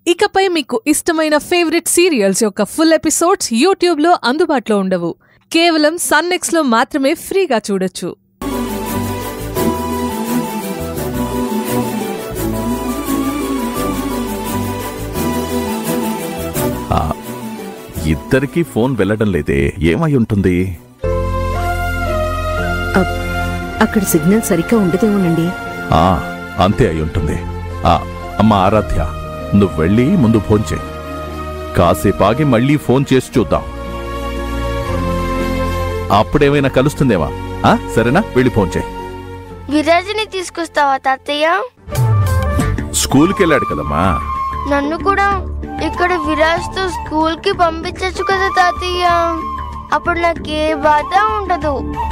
ఇకపై మీకు ఇష్టమైన ఫేవరెట్ సీరియల్స్ యొక్క ఫుల్ ఎపిసోడ్స్ యూట్యూబ్లో అందుబాటులో ఉండవు కేవలం సన్నెక్స్లో మాత్రమే ఫ్రీగా చూడొచ్చు ఆ, ఇద్దరికీ ఫోన్ వెళ్ళడం లేదే ఏమై ఉంటుంది అప్- అక్కడ సిగ్నల్ సరిగ్గా ఉండదేమోనండి ఆ అంతే అయి ఉంటుంది ఆ అమ్మ ఆరాధ్య నువ్వు వెళ్ళి ముందు ఫోన్ చేయి కాసేపు ఆగి మళ్ళీ ఫోన్ చేసి చూద్దాం అప్పుడేమైనా కలుస్తుందేమా ఆ సరేనా వెళ్ళి ఫోన్ చేయి విరాజ్ని తీసుకొస్తావా తాతయ్య స్కూల్కి వెళ్ళాడు కదమ్మా నన్ను కూడా ఇక్కడ విరాజ్ తో స్కూల్ కి పంపించచ్చు కదా తాతయ్య అప్పుడు నాకు ఏ బాధ ఉండదు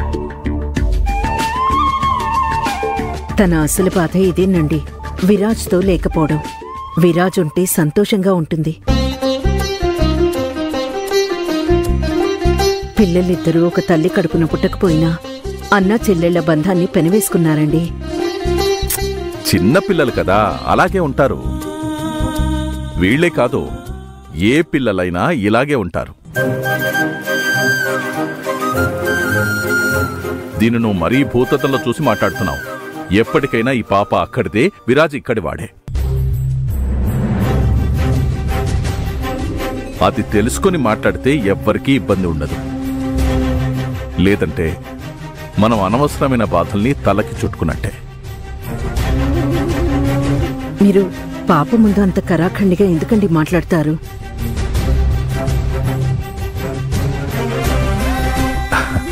తన అసలు బాధ ఇదేనండి విరాజ్తో లేకపోవడం విరాజ్ ఉంటే సంతోషంగా ఉంటుంది పిల్లలిద్దరూ ఒక తల్లి కడుపున పుట్టకపోయినా అన్నా చెల్లెళ్ల బంధాన్ని పెనవేసుకున్నారండి చిన్న పిల్లలు కదా అలాగే ఉంటారు వీళ్ళే కాదు ఏ పిల్లలైనా ఇలాగే ఉంటారు దీన్ని నువ్వు మరీ భూతతంలో చూసి మాట్లాడుతున్నావు ఎప్పటికైనా ఈ పాప అక్కడిదే విరాజ్ ఇక్కడి వాడే అది తెలుసుకొని మాట్లాడితే ఎవ్వరికీ ఇబ్బంది ఉండదు లేదంటే మనం అనవసరమైన బాధల్ని తలకి చుట్టుకున్నట్టే మీరు పాప ముందు అంత కరాఖండిగా ఎందుకండి మాట్లాడతారు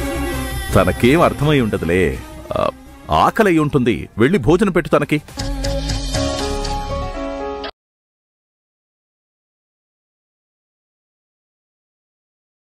తనకేం అర్థమై ఉండదులే ఆ, ఆకలి అయి ఉంటుంది వెళ్ళి భోజనం పెట్టు తనకి